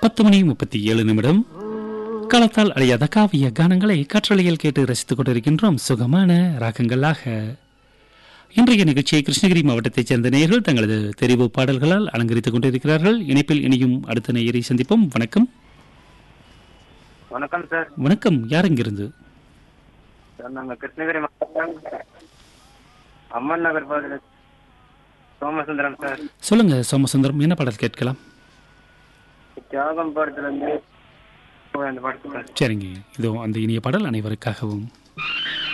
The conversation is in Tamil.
பத்து மணி முப்பத்தி ஏழு நிமிடம் காலத்தால் அழியாத காவிய கானங்களை காற்றலையில் கேட்டு ரசித்துக் கொண்டிருக்கின்றோம் சுகமான ராகங்களாக இன்றைய நிகழ்ச்சியை கிருஷ்ணகிரி மாவட்டத்தைச் சேர்ந்த நேயர்கள் தங்களது தெரிவு பாடல்களால் அலங்கரித்துக் கொண்டிருக்கிறார்கள் இணைப்பில் இனியும் அடுத்த நேயரை சந்திப்போம் வணக்கம் வணக்கம் சார் வணக்கம் யார் இங்கிருந்து சார் நாங்கள் கிருஷ்ணகிரி மாவட்டம் அம்மன் நகர் பகுதியில் சோமசுந்தரம் சார் சொல்லுங்க சோமசுந்தரம் என்ன பாடல் கேட்கலாம் தியாகம் படத்துலேருந்து அந்த படத்துக்கு சரிங்க இதோ அந்த இனிய பாடல் அனைவருக்காகவும்